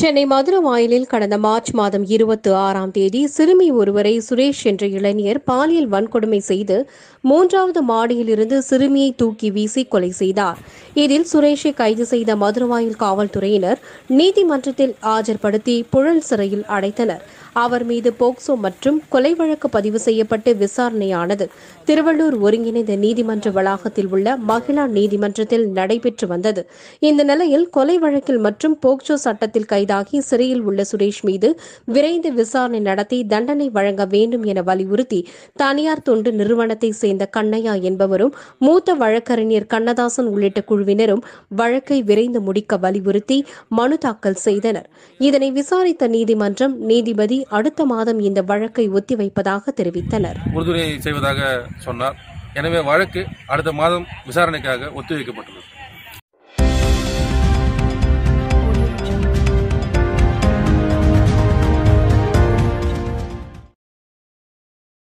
சென்னை மதுரவாயலில் கடந்த மார்ச் மாதம் இருபத்தி ஆறாம் தேதி சிறுமி ஒருவரை சுரேஷ் என்ற இளைஞர் பாலியல் வன்கொடுமை செய்து மூன்றாவது மாடியிலிருந்து சிறுமியை தூக்கி வீசி கொலை செய்தார் இதில் சுரேஷை கைது செய்த மதுரவாயல் காவல்துறையினர் நீதிமன்றத்தில் ஆஜர்படுத்தி புழல் சிறையில் அடைத்தனர் அவர் மீது போக்சோ மற்றும் கொலை வழக்கு பதிவு செய்யப்பட்டு விசாரணையானது திருவள்ளூர் ஒருங்கிணைந்த நீதிமன்ற வளாகத்தில் உள்ள மகிழா நீதிமன்றத்தில் நடைபெற்று வந்தது இந்த நிலையில் கொலை வழக்கில் மற்றும் போக்சோ சட்டத்தில் கைதாகி சிறையில் உள்ள சுரேஷ் மீது விரைந்து விசாரணை நடத்தி தண்டனை வழங்க வேண்டும் என வலியுறுத்தி தனியார் தொண்டு நிறுவனத்தை சேர்ந்த கண்ணையா என்பவரும் மூத்த வழக்கறிஞர் கண்ணதாசன் உள்ளிட்ட குழுவினரும் வழக்கை விரைந்து முடிக்க வலியுறுத்தி மனு தாக்கல் செய்தனர் இதனை விசாரித்த நீதிமன்றம் நீதிபதி அடுத்த மாதம் இந்த வழக்கை ஒத்திவைப்பதாக தெரிவித்தனர் உறுதுணை செய்வதாக சொன்னார் எனவே வழக்கு அடுத்த மாதம் விசாரணைக்காக ஒத்திவைக்கப்பட்டுள்ளது